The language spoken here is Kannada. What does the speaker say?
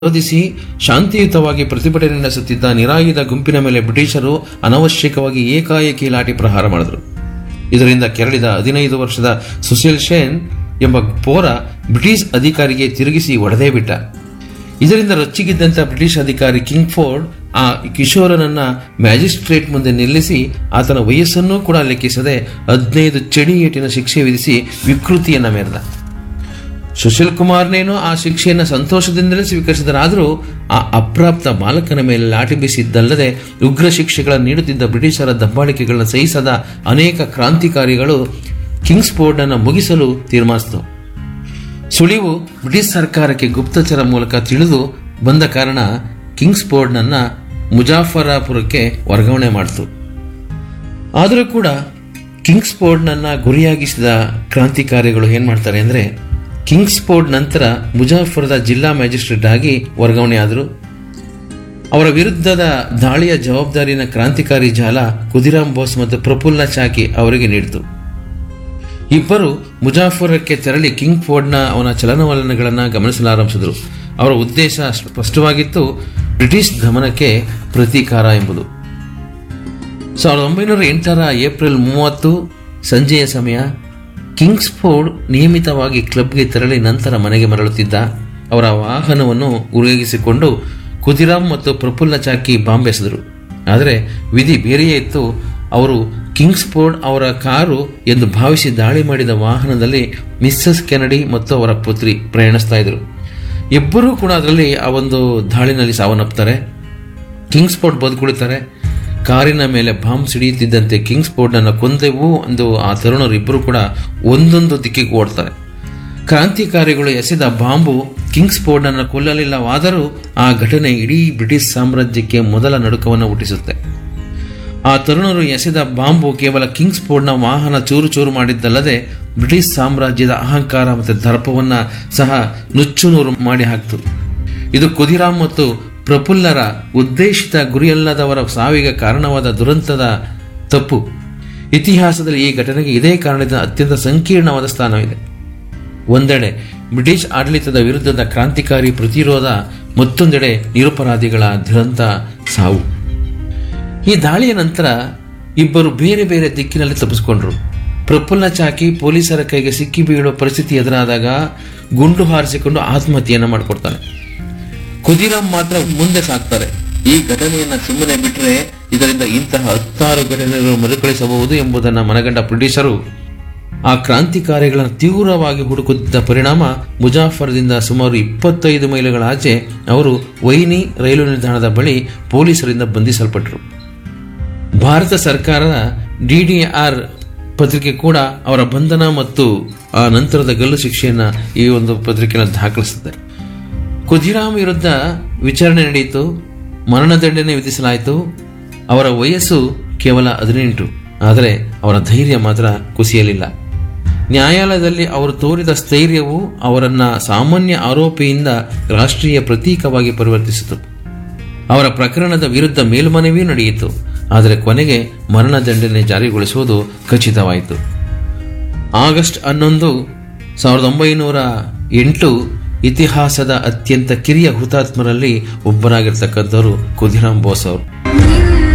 ವಿರೋಧಿಸಿ ಶಾಂತಿಯುತವಾಗಿ ಪ್ರತಿಭಟನೆ ನಡೆಸುತ್ತಿದ್ದ ನಿರಾಯುಧ ಗುಂಪಿನ ಮೇಲೆ ಬ್ರಿಟಿಷರು ಅನವಶ್ಯಕವಾಗಿ ಏಕಾಏಕಿ ಲಾಠಿ ಪ್ರಹಾರ ಮಾಡಿದರು ಇದರಿಂದ ಕೆರಳಿದ ಹದಿನೈದು ವರ್ಷದ ಸುಶೀಲ್ ಶೇನ್ ಎಂಬ ಪೋರ ಬ್ರಿಟಿಷ್ ಅಧಿಕಾರಿಗೆ ತಿರುಗಿಸಿ ಒಡೆದೇ ಬಿಟ್ಟ ಇದರಿಂದ ರೊಚ್ಚಿಗಿದ್ದಂತ ಬ್ರಿಟಿಷ್ ಅಧಿಕಾರಿ ಕಿಂಗ್ಫೋರ್ಡ್ ಆ ಕಿಶೋರನನ್ನ ಮ್ಯಾಜಿಸ್ಟ್ರೇಟ್ ಮುಂದೆ ನಿಲ್ಲಿಸಿ ಆತನ ವಯಸ್ಸನ್ನೂ ಕೂಡ ಲೆಕ್ಕಿಸದೆ ಹದಿನೈದು ಚಡಿ ಏಟಿನ ಶಿಕ್ಷೆ ವಿಧಿಸಿ ವಿಕೃತಿಯನ್ನ ಮೆರೆದ ಸುಶೀಲ್ ಕುಮಾರ್ನೇನೋ ಆ ಶಿಕ್ಷೆಯನ್ನು ಸಂತೋಷದಿಂದಲೇ ಸ್ವೀಕರಿಸಿದರಾದರೂ ಆ ಅಪ್ರಾಪ್ತ ಬಾಲಕನ ಮೇಲೆ ಲಾಠಿ ಬೀಸಿದ್ದಲ್ಲದೆ ಉಗ್ರ ಶಿಕ್ಷೆಗಳನ್ನು ನೀಡುತ್ತಿದ್ದ ಬ್ರಿಟಿಷರ ದಬ್ಬಾಳಿಕೆಗಳನ್ನು ಸಹಿಸದ ಅನೇಕ ಕ್ರಾಂತಿಕಾರಿಗಳು ಕಿಂಗ್ಸ್ ಅನ್ನು ಮುಗಿಸಲು ತೀರ್ಮಾನಿಸಿತು ಸುಳಿವು ಬ್ರಿಟಿಷ್ ಸರ್ಕಾರಕ್ಕೆ ಗುಪ್ತಚರ ಮೂಲಕ ತಿಳಿದು ಬಂದ ಕಾರಣ ಕಿಂಗ್ಸ್ ನನ್ನ ಮುಜಾಫರಾಪುರಕ್ಕೆ ವರ್ಗಾವಣೆ ಮಾಡಿತು ಆದರೂ ಕೂಡ ಕಿಂಗ್ಸ್ ನನ್ನ ಗುರಿಯಾಗಿಸಿದ ಕ್ರಾಂತಿಕಾರಿಗಳು ಏನ್ ಮಾಡ್ತಾರೆ ಅಂದ್ರೆ ಕಿಂಗ್ಸ್ ಪೋರ್ಟ್ ನಂತರ ಮುಜಾಫರದ ಜಿಲ್ಲಾ ಮ್ಯಾಜಿಸ್ಟ್ರೇಟ್ ಆಗಿ ವರ್ಗಾವಣೆ ಆದರು ಅವರ ವಿರುದ್ಧದ ದಾಳಿಯ ಜವಾಬ್ದಾರಿನ ಕ್ರಾಂತಿಕಾರಿ ಜಾಲ ಕುದಿರಾಮ್ ಬೋಸ್ ಮತ್ತು ಪ್ರಫುಲ್ಲ ಚಾಕಿ ಅವರಿಗೆ ನೀಡಿತು ಇಬ್ಬರು ಮುಜಾಫರಕ್ಕೆ ತೆರಳಿ ಕಿಂಗ್ ಫೋರ್ಡ್ನ ಅವನ ಚಲನವಲನಗಳನ್ನು ಗಮನಿಸಲಾರಂಭಿಸಿದರು ಅವರ ಉದ್ದೇಶ ಸ್ಪಷ್ಟವಾಗಿತ್ತು ಬ್ರಿಟಿಷ್ ದಮನಕ್ಕೆ ಪ್ರತೀಕಾರ ಎಂಬುದು ಸಾವಿರದ ಒಂಬೈನೂರ ಎಂಟರ ಏಪ್ರಿಲ್ ಮೂವತ್ತು ಸಂಜೆಯ ಸಮಯ ಕಿಂಗ್ಸ್ ಫೋರ್ಡ್ ನಿಯಮಿತವಾಗಿ ಕ್ಲಬ್ಗೆ ತೆರಳಿ ನಂತರ ಮನೆಗೆ ಮರಳುತ್ತಿದ್ದ ಅವರ ವಾಹನವನ್ನು ಉಪಯೋಗಿಸಿಕೊಂಡು ಕುದಿರಾಮ್ ಮತ್ತು ಪ್ರಫುಲ್ಲ ಚಾಕಿ ಬಾಂಬೆಸೆದರು ಆದರೆ ವಿಧಿ ಬೇರೆಯೇ ಇತ್ತು ಅವರು ಕಿಂಗ್ಸ್ ಫೋರ್ಡ್ ಅವರ ಕಾರು ಎಂದು ಭಾವಿಸಿ ದಾಳಿ ಮಾಡಿದ ವಾಹನದಲ್ಲಿ ಮಿಸ್ಸಸ್ ಕೆನಡಿ ಮತ್ತು ಅವರ ಪುತ್ರಿ ಪ್ರಯಾಣಿಸ್ತಾ ಇದ್ರು ಇಬ್ಬರೂ ಕೂಡ ಅದರಲ್ಲಿ ಆ ಒಂದು ದಾಳಿನಲ್ಲಿ ಸಾವನ್ನಪ್ತಾರೆ ಕಿಂಗ್ಸ್ ಫೋರ್ಡ್ ಬದುಕುಳಿತಾರೆ ಕಾರಿನ ಮೇಲೆ ಬಾಂಬ್ ಸಿಡಿಯುತ್ತಿದ್ದಂತೆ ಕಿಂಗ್ಸ್ ಫೋರ್ಡ್ನನ್ನು ಕೊಂದೆವು ಎಂದು ಆ ತರುಣರು ಇಬ್ಬರು ಕೂಡ ಒಂದೊಂದು ದಿಕ್ಕಿಗೆ ಓಡ್ತಾರೆ ಕ್ರಾಂತಿಕಾರಿಗಳು ಎಸೆದ ಬಾಂಬು ಕಿಂಗ್ಸ್ ಫೋರ್ಡ್ನನ್ನು ಕೊಲ್ಲಲಿಲ್ಲವಾದರೂ ಆ ಘಟನೆ ಇಡೀ ಬ್ರಿಟಿಷ್ ಸಾಮ್ರಾಜ್ಯಕ್ಕೆ ಮೊದಲ ನಡುಕವನ್ನು ಹುಟ್ಟಿಸುತ್ತೆ ಆ ತರುಣರು ಎಸೆದ ಬಾಂಬು ಕೇವಲ ಕಿಂಗ್ಸ್ ಫೋರ್ಡ್ನ ವಾಹನ ಚೂರು ಚೂರು ಮಾಡಿದ್ದಲ್ಲದೆ ಬ್ರಿಟಿಷ್ ಸಾಮ್ರಾಜ್ಯದ ಅಹಂಕಾರ ಮತ್ತು ದರ್ಪವನ್ನ ಸಹ ನುಚ್ಚುನೂರು ಮಾಡಿ ಹಾಕ್ತು ಇದು ಕುದಿರಾಮ್ ಮತ್ತು ಪ್ರಫುಲ್ಲರ ಉದ್ದೇಶಿತ ಗುರಿಯಲ್ಲದವರ ಸಾವಿಗೆ ಕಾರಣವಾದ ದುರಂತದ ತಪ್ಪು ಇತಿಹಾಸದಲ್ಲಿ ಈ ಘಟನೆಗೆ ಇದೇ ಕಾರಣದಿಂದ ಅತ್ಯಂತ ಸಂಕೀರ್ಣವಾದ ಸ್ಥಾನವಿದೆ ಒಂದೆಡೆ ಬ್ರಿಟಿಷ್ ಆಡಳಿತದ ವಿರುದ್ಧದ ಕ್ರಾಂತಿಕಾರಿ ಪ್ರತಿರೋಧ ಮತ್ತೊಂದೆಡೆ ನಿರಪರಾಧಿಗಳ ದುರಂತ ಸಾವು ಈ ದಾಳಿಯ ನಂತರ ಇಬ್ಬರು ಬೇರೆ ಬೇರೆ ದಿಕ್ಕಿನಲ್ಲಿ ತಪ್ಪಿಸಿಕೊಂಡ್ರು ಪ್ರಫುಲ್ಲ ಚಾಕಿ ಪೊಲೀಸರ ಕೈಗೆ ಸಿಕ್ಕಿ ಬೀಳುವ ಪರಿಸ್ಥಿತಿ ಎದುರಾದಾಗ ಗುಂಡು ಹಾರಿಸಿಕೊಂಡು ಆತ್ಮಹತ್ಯೆಯನ್ನ ಮಾಡಿಕೊಡ್ತಾನೆ ಕುದಿರಾಮ್ ಮಾತ್ರ ಮುಂದೆ ಸಾಕ್ತಾರೆ ಈ ಘಟನೆಯನ್ನ ಸುಮ್ಮನೆ ಬಿಟ್ಟರೆ ಇದರಿಂದ ಇಂತಹ ಹತ್ತಾರು ಘಟನೆಗಳು ಮರುಕಳಿಸಬಹುದು ಎಂಬುದನ್ನು ಮನಗಂಡ ಬ್ರಿಟಿಷರು ಆ ಕ್ರಾಂತಿಕಾರಿಗಳನ್ನು ತೀವ್ರವಾಗಿ ಹುಡುಕುತ್ತಿದ್ದ ಪರಿಣಾಮ ಮುಜಾಫರ್ದಿಂದ ಸುಮಾರು ಇಪ್ಪತ್ತೈದು ಮೈಲುಗಳ ಆಚೆ ಅವರು ವೈನಿ ರೈಲು ನಿಲ್ದಾಣದ ಬಳಿ ಪೊಲೀಸರಿಂದ ಬಂಧಿಸಲ್ಪಟ್ಟರು ಭಾರತ ಸರ್ಕಾರದ ಡಿಡಿಆರ್ ಪತ್ರಿಕೆ ಕೂಡ ಅವರ ಬಂಧನ ಮತ್ತು ಆ ನಂತರದ ಗಲ್ಲು ಶಿಕ್ಷೆಯನ್ನ ಈ ಒಂದು ಪತ್ರಿಕೆಯನ್ನು ದಾಖಲಿಸುತ್ತದೆ ಕುದಿರಾಮ್ ವಿರುದ್ಧ ವಿಚಾರಣೆ ನಡೆಯಿತು ಮರಣದಂಡನೆ ವಿಧಿಸಲಾಯಿತು ಅವರ ವಯಸ್ಸು ಕೇವಲ ಹದಿನೆಂಟು ಆದರೆ ಅವರ ಧೈರ್ಯ ಮಾತ್ರ ಕುಸಿಯಲಿಲ್ಲ ನ್ಯಾಯಾಲಯದಲ್ಲಿ ಅವರು ತೋರಿದ ಸ್ಥೈರ್ಯವು ಅವರನ್ನ ಸಾಮಾನ್ಯ ಆರೋಪಿಯಿಂದ ರಾಷ್ಟ್ರೀಯ ಪ್ರತೀಕವಾಗಿ ಪರಿವರ್ತಿಸಿತು ಅವರ ಪ್ರಕರಣದ ವಿರುದ್ಧ ಮೇಲ್ಮನವಿಯೂ ನಡೆಯಿತು ಆದರೆ ಕೊನೆಗೆ ಮರಣದಂಡನೆ ಜಾರಿಗೊಳಿಸುವುದು ಖಚಿತವಾಯಿತು ಆಗಸ್ಟ್ ಹನ್ನೊಂದು ಸಾವಿರದ ಒಂಬೈನೂರ ಎಂಟು ಇತಿಹಾಸದ ಅತ್ಯಂತ ಕಿರಿಯ ಹುತಾತ್ಮರಲ್ಲಿ ಒಬ್ಬರಾಗಿರ್ತಕ್ಕಂಥವರು ಕುದಿರಾಮ್ ಬೋಸ್ ಅವರು